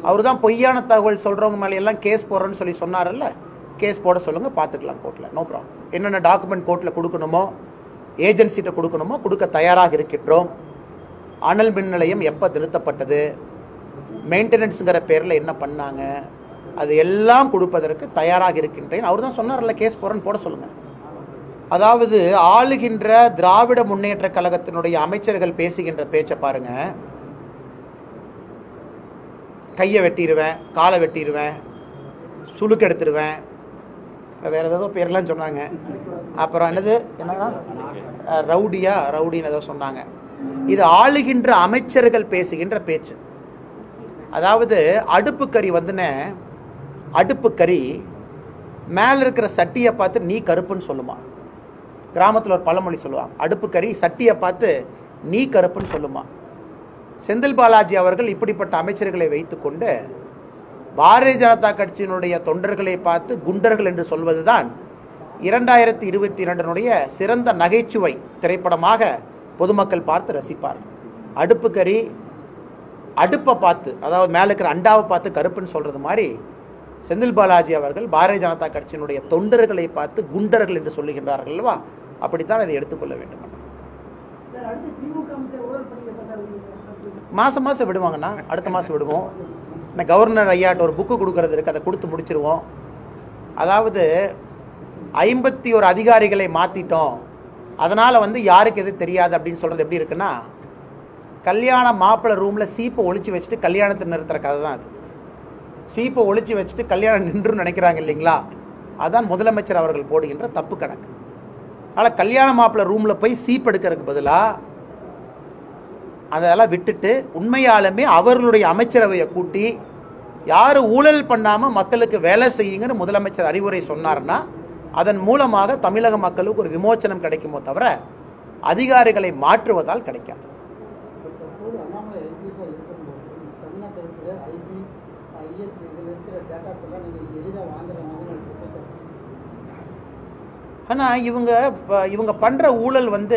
அவர் தான் பொய்யான தகவல் சொல்றவங்க மேல எல்லாம் கேஸ் போடுறேன்னு சொல்லி சொன்னார்ல கேஸ் போட சொல்லுங்க பார்த்துக்கலாம் கோர்ட்ல நோ ப்ராப்ளம் என்னென்ன டாக்குமெண்ட் கோர்ட்ல கொடுக்கணுமோ ஏஜென்சிட்ட கொடுக்கணுமோ கொடுக்க தயாராக இருக்கின்றோம் அனல் மின் நிலையம் எப்போ நிறுத்தப்பட்டது மெயின்டெனன்ஸுங்கிற பேரில் என்ன பண்ணாங்க அது எல்லாம் கொடுப்பதற்கு தயாராக இருக்கின்றேன் அவர் தான் சொன்னார்ல கேஸ் போறேன்னு போட சொல்லுங்க அதாவது ஆளுகின்ற திராவிட முன்னேற்ற கழகத்தினுடைய அமைச்சர்கள் பேசுகின்ற பேச்சை பாருங்க கையை வெட்டிடுவேன் காலை வெட்டிடுவேன் சுளுக்கு எடுத்துருவேன் வேற ஏதோ பேர்லாம் சொன்னாங்க அப்புறம் என்னது என்னன்னா அஹ், ரவுடியா ரவுடின்னு ஏதோ சொன்னாங்க இது ஆளுகின்ற அமைச்சர்கள் பேசுகின்ற பேச்சு அதாவது அடுப்பு கறி வந்துனே அடுப்பு கறி மேல இருக்கிற சட்டியை பார்த்து நீ கருப்புன்னு சொல்லுமா கிராமத்தில் ஒரு பழமொழி சொல்லுவாங்க அடுப்பு கறி சட்டியை பார்த்து நீ கருப்புன்னு சொல்லுமா செந்தில் பாலாஜி அவர்கள் இப்படிப்பட்ட அமைச்சர்களை வைத்துக்கொண்டு பாரதிய ஜனதா கட்சியினுடைய தொண்டர்களை பார்த்து குண்டர்கள் என்று சொல்வதுதான் இரண்டாயிரத்தி இருபத்தி இரண்டினுடைய சிறந்த நகைச்சுவை திரைப்படமாக பொதுமக்கள் பார்த்து ரசிப்பார்கள் அடுப்பு கறி அடுப்பை பார்த்து அதாவது மேலே இருக்கிற அண்டாவை பார்த்து கருப்புன்னு சொல்றது மாதிரி செந்தில் பாலாஜி அவர்கள் பாரதிய ஜனதா கட்சியினுடைய தொண்டர்களை பார்த்து குண்டர்கள் என்று சொல்லுகின்றார்கள் அல்லவா அப்படித்தான் அதை எடுத்துக்கொள்ள வேண்டும் சார் அடுத்து திமுக அமைச்சர் ஊழல் பற்றி எப்ப சார் விடுவீங்க? மாதம் மாதம் விடுவாங்கண்ணா அடுத்த மாதம் விடுவோம் நான் கவர்னர் ஐயாட்ட ஒரு புக்கு கொடுக்கறது இருக்கு அதை கொடுத்து முடிச்சிருவோம் அதாவது ஐம்பத்தி ஒரு அதிகாரிகளை மாற்றிட்டோம் அதனால் வந்து யாருக்கு எது தெரியாது அப்படின்னு சொல்கிறது எப்படி இருக்குன்னா கல்யாண மாப்பிள்ளை ரூமில் சீப்பை ஒளிச்சு வச்சுட்டு கல்யாணத்தை நிறுத்துற கதை தான் அது சீப்பை ஒளிச்சு வச்சுட்டு கல்யாணம் நின்றுன்னு நினைக்கிறாங்க இல்லைங்களா அதான் முதலமைச்சர் அவர்கள் போடுகின்ற தப்பு கணக்கு அதனால் கல்யாண மாப்பிள்ளை ரூமில் போய் சீப் எடுக்கிறதுக்கு பதிலாக அதெல்லாம் விட்டுட்டு உண்மையாலுமே அவர்களுடைய அமைச்சரவையை கூட்டி யார் ஊழல் பண்ணாமல் மக்களுக்கு வேலை செய்யுங்கன்னு முதலமைச்சர் அறிவுரை சொன்னார்னா அதன் மூலமாக தமிழக மக்களுக்கு ஒரு விமோச்சனம் கிடைக்குமோ தவிர அதிகாரிகளை மாற்றுவதால் கிடைக்காது தற்போது அண்ணாமலை ஐபிஎஸ்ஸாக இருக்கும்போது தமிழ்நாட்டில் இருக்கிற ஐபி ஐஎஸ் இதில் இருக்கிற டேட்டாஸ் எல்லாம் நீங்கள் எளிதாக வாங்குற மாதிரி எனக்கு புரியுது. ஆனால் இவங்க ப- இவங்க பண்ணுற ஊழல் வந்து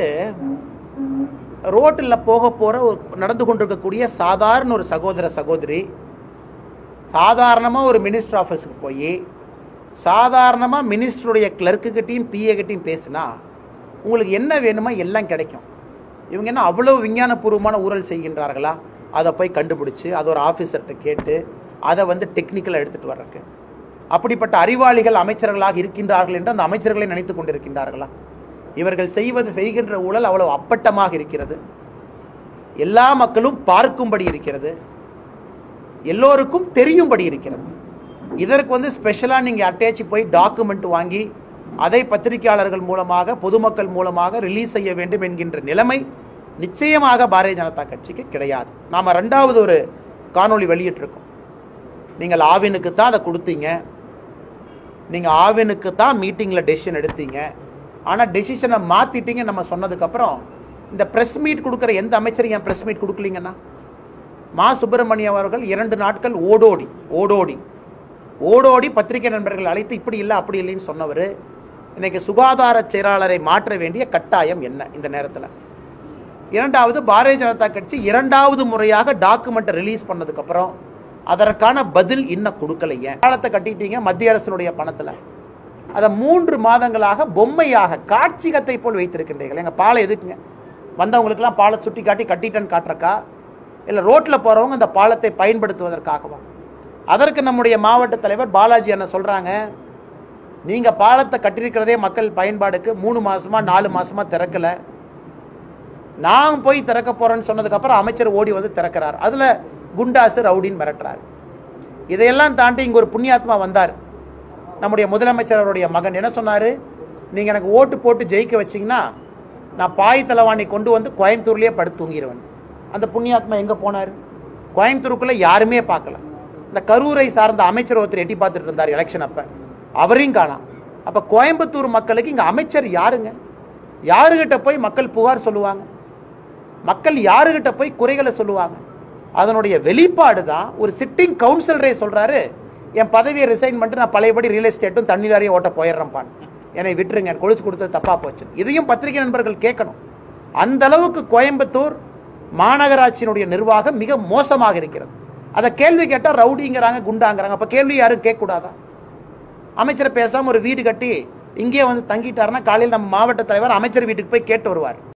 ரோட்டில் போக போகிற ஒரு நடந்து கொண்டிருக்கக்கூடிய சாதாரண ஒரு சகோதர சகோதரி சாதாரணமாக ஒரு மினிஸ்டர் ஆஃபீஸுக்கு போய் சாதாரணமாக மினிஸ்டருடைய கிளர்க்குக்கிட்டையும் பிஏக்கிட்டையும் பேசுனா உங்களுக்கு என்ன வேணுமோ எல்லாம் கிடைக்கும் இவங்க என்ன அவ்வளோ விஞ்ஞானபூர்வமான ஊழல் செய்கின்றார்களா அதை போய் கண்டுபிடிச்சு அதை ஒரு ஆஃபீஸர்கிட்ட கேட்டு அதை வந்து டெக்னிக்கலாக எடுத்துகிட்டு வர்றதுக்கு அப்படிப்பட்ட அறிவாளிகள் அமைச்சர்களாக இருக்கின்றார்கள் என்று அந்த அமைச்சர்களை நினைத்து கொண்டிருக்கின்றார்களா இவர்கள் செய்வது செய்கின்ற ஊழல் அவ்வளவு அப்பட்டமாக இருக்கிறது எல்லா மக்களும் பார்க்கும்படி இருக்கிறது எல்லோருக்கும் தெரியும்படி இருக்கிறது இதற்கு வந்து ஸ்பெஷலாக நீங்கள் அட்டேச்சு போய் டாக்குமெண்ட் வாங்கி அதை பத்திரிகையாளர்கள் மூலமாக பொதுமக்கள் மூலமாக ரிலீஸ் செய்ய வேண்டும் என்கின்ற நிலைமை நிச்சயமாக பாரதிய ஜனதா கட்சிக்கு கிடையாது நாம் ரெண்டாவது ஒரு காணொளி வெளியிட்டிருக்கோம் நீங்கள் ஆவினுக்கு தான் அதை கொடுத்தீங்க நீங்கள் ஆவினுக்கு தான் மீட்டிங்கில் டெசிஷன் எடுத்தீங்க ஆனால் டெசிஷனை மாற்றிட்டீங்க நம்ம சொன்னதுக்கப்புறம் இந்த ப்ரெஸ் மீட் கொடுக்குற எந்த அமைச்சரும் என் ப்ரெஸ் மீட் கொடுக்கலீங்கன்னா மா சுப்பிரமணியம் அவர்கள் இரண்டு நாட்கள் ஓடோடி ஓடோடி ஓடோடி பத்திரிகை நண்பர்கள் அழைத்து இப்படி இல்லை அப்படி இல்லைன்னு சொன்னவர் இன்னைக்கு சுகாதார செயலாளரை மாற்ற வேண்டிய கட்டாயம் என்ன இந்த நேரத்தில் இரண்டாவது பாரதிய ஜனதா கட்சி இரண்டாவது முறையாக டாக்குமெண்ட்டை ரிலீஸ் பண்ணதுக்கப்புறம் அதற்கான பதில் இன்னும் கொடுக்கலையே காலத்தை கட்டிட்டீங்க மத்திய அரசினுடைய பணத்தில் அதை மூன்று மாதங்களாக பொம்மையாக காட்சிகத்தை போல் வைத்திருக்கின்றீர்கள் எங்கள் பாலை எதுக்குங்க வந்தவங்களுக்கெல்லாம் பாலை சுட்டி காட்டி கட்டிட்டேன்னு காட்டுறக்கா இல்லை ரோட்டில் போகிறவங்க அந்த பாலத்தை பயன்படுத்துவதற்காகவா அதற்கு நம்முடைய மாவட்ட தலைவர் பாலாஜி என்ன சொல்கிறாங்க நீங்கள் பாலத்தை கட்டியிருக்கிறதே மக்கள் பயன்பாடுக்கு மூணு மாசமா நாலு மாசமா திறக்கலை நான் போய் திறக்க போறேன்னு சொன்னதுக்கப்புறம் அமைச்சர் ஓடி வந்து திறக்கிறார் அதுல குண்டாசு ரவுடின்னு மிரட்டுறாரு இதையெல்லாம் தாண்டி இங்க ஒரு புண்ணியாத்மா வந்தார் நம்முடைய முதலமைச்சர் அவருடைய மகன் என்ன சொன்னாரு நீங்க எனக்கு ஓட்டு போட்டு ஜெயிக்க வச்சீங்கன்னா நான் பாய் தலைவாணி கொண்டு வந்து கோயம்புத்தூர்லயே படுத்து தூங்கிடுவேன் அந்த புண்ணியாத்மா எங்க போனார் கோயம்புத்தூருக்குள்ள யாருமே பார்க்கல இந்த கரூரை சார்ந்த அமைச்சர் ஒருத்தர் எட்டி பார்த்துட்டு இருந்தார் எலெக்ஷன் அப்ப அவரையும் காணாம் அப்ப கோயம்புத்தூர் மக்களுக்கு இங்க அமைச்சர் யாருங்க யாருகிட்ட போய் மக்கள் புகார் சொல்லுவாங்க மக்கள் யாருகிட்ட போய் குறைகளை சொல்லுவாங்க அதனுடைய வெளிப்பாடு தான் ஒரு சிட்டிங் கவுன்சிலரே சொல்றாரு என் பதவியை ரிசைன் பண்ணிட்டு நான் பழையபடி ரியல் எஸ்டேட்டும் தண்ணி லாரியும் ஓட்ட போயிடுறேன்பான் என்னை விட்டுருங்க எனக்கு கொலுசு கொடுத்தது தப்பா போச்சு இதையும் பத்திரிகை நண்பர்கள் கேட்கணும் அந்த அளவுக்கு கோயம்புத்தூர் மாநகராட்சியினுடைய நிர்வாகம் மிக மோசமாக இருக்கிறது அதை கேள்வி கேட்டால் ரவுடிங்கிறாங்க குண்டாங்கிறாங்க அப்போ கேள்வி யாரும் கேட்கக்கூடாதா அமைச்சரை பேசாமல் ஒரு வீடு கட்டி இங்கேயே வந்து தங்கிட்டாருன்னா காலையில் நம்ம மாவட்ட தலைவர் அமைச்சர் வீட்டுக்கு போய் கேட்டு வருவார்